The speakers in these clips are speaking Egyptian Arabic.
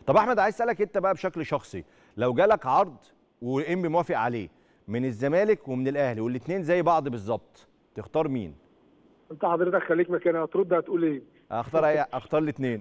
طب احمد عايز اسالك انت بقى بشكل شخصي لو جالك عرض وانبي موافق عليه من الزمالك ومن الاهلي والاثنين زي بعض بالظبط تختار مين انت حضرتك خليك مكاني هترد هتقول ايه؟ اختار اي اختار الاثنين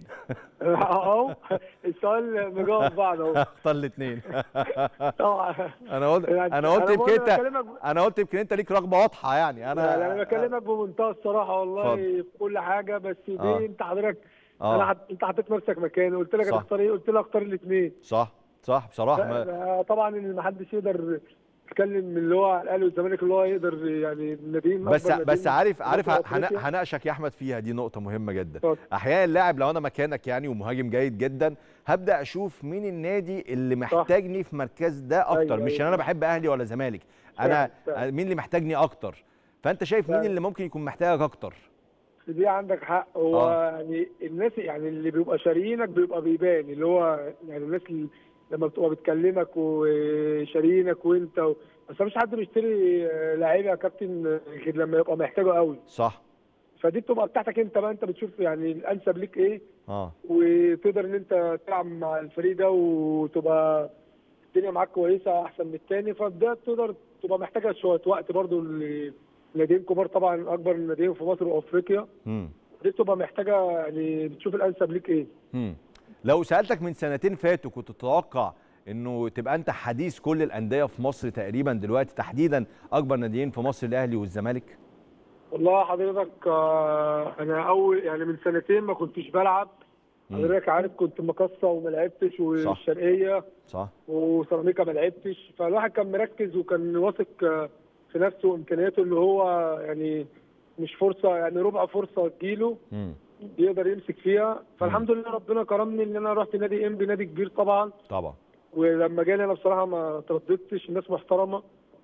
اهو السؤال مجاوب بعض اهو اختار الاثنين طبعا انا قلت يعني انا قلت أنا يمكن بقول انت بكلمك- انا قلت يمكن انت ليك رغبه واضحه يعني انا يعني انا بكلمك بمنتهى الصراحه والله اتفضل. في كل حاجه بس دي آه. انت حضرتك آه. انا حط... انت حطيت نفسك مكاني قلت لك صح. هتختار ايه قلت لك اختار الاثنين صح صح بصراحه ما طبعا ان ما حدش يقدر يتكلم من اللي هو الاهلي والزمالك اللي هو يقدر يعني الناديين بس أكبر بس ناديين عارف في عارف مصر هن- وأفريقيا. هناقشك يا احمد فيها دي نقطه مهمه جدا اتفضل. احيانا اللاعب لو انا مكانك يعني ومهاجم جيد جدا هبدا اشوف مين النادي اللي محتاجني في مركز ده اكتر أيوة، مش أيوة. ان انا بحب اهلي ولا زمالك انا فعلا، فعلا. مين اللي محتاجني اكتر فانت شايف مين فعلا. اللي ممكن يكون محتاجك اكتر دي عندك حق هو آه. يعني الناس يعني اللي بيبقى شاريينك بيبقى بيبان اللي هو يعني الناس اللي لما بتبقى بتكلمك وشاريينك وانت و... بس مفيش حد بيشتري آه، لعيبه يا كابتن غير لما يبقى محتاجه قوي صح فدي بتبقى بتاعتك انت بقى انت بتشوف يعني الانسب ليك ايه اه وتقدر ان انت تلعب مع الفريق ده وتبقى الدنيا معاك كويسه احسن من التاني فده تقدر تبقى محتاجه شويه وقت برضو ل- ناديين كبار طبعا اكبر ناديين في مصر وافريقيا امم دي بتبقى محتاجه يعني بتشوف الانسب ليك ايه امم لو سالتك من سنتين فاتوا كنت تتوقع انه تبقى انت حديث كل الانديه في مصر تقريبا دلوقتي تحديدا اكبر ناديين في مصر الاهلي والزمالك والله حضرتك آه، انا اول يعني من سنتين ما كنتش بلعب مم. حضرتك عارف كنت مقصه وما لعبتش والشرقيه صح وسيراميكا ما لعبتش فالواحد كان مركز وكان واثق آه، في نفسه وامكانياته اللي هو يعني مش فرصه يعني ربع فرصه تجيله امم يقدر يمسك فيها فالحمد لله ربنا كرمني ان انا رحت نادي انبي نادي كبير طبعا طبعا ولما جالي انا بصراحه ما ترددتش الناس محترمه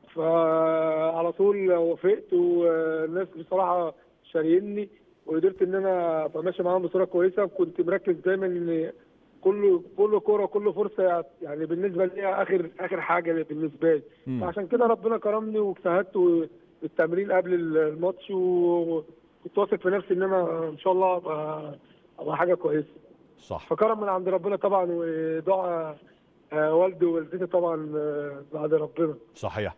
فعلى طول وافقت والناس بصراحه شاريني وقدرت ان انا ابقى ماشي معاهم بصوره كويسه وكنت مركز دايما ان كل كل كوره كل فرصه يعني بالنسبه لي اخر اخر حاجه بالنسبه لي مم. فعشان كده ربنا كرمني واجتهدت التمرين قبل الماتش وكنت واثق في نفسي ان انا ان شاء الله ابقى ابقى حاجه كويسه صح فكرم من عند ربنا طبعا ودعاء آه، والدي ووالدتي طبعا آه، بعد ربنا صحيح